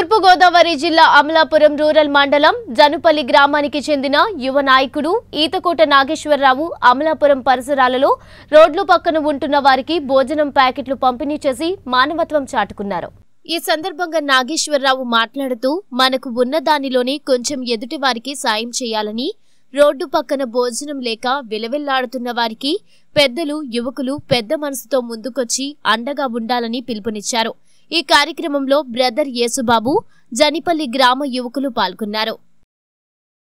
తూర్పుగోదావరి జిల్లా అమలాపురం రూరల్ మండలం జనుపల్లి గ్రామానికి చెందిన యువ నాయకుడు ఈతకోట నాగేశ్వరరావు అమలాపురం పరిసరాలలో రోడ్లు పక్కన ఉంటున్న వారికి భోజనం ప్యాకెట్లు పంపిణీ చేసి మానవత్వం చాటుకున్నారు ఈ సందర్భంగా నాగేశ్వరరావు మాట్లాడుతూ మనకు ఉన్న దానిలోనే కొంచెం ఎదుటి వారికి సాయం చేయాలని రోడ్డు పక్కన భోజనం లేక విలవిల్లాడుతున్న వారికి పెద్దలు యువకులు పెద్ద మనసుతో ముందుకొచ్చి అండగా ఉండాలని పిలుపునిచ్చారు ఈ కార్యక్రమంలో బ్రదర్ యేసుబాబు జనిపల్లి గ్రామ యువకులు పాల్గొన్నారు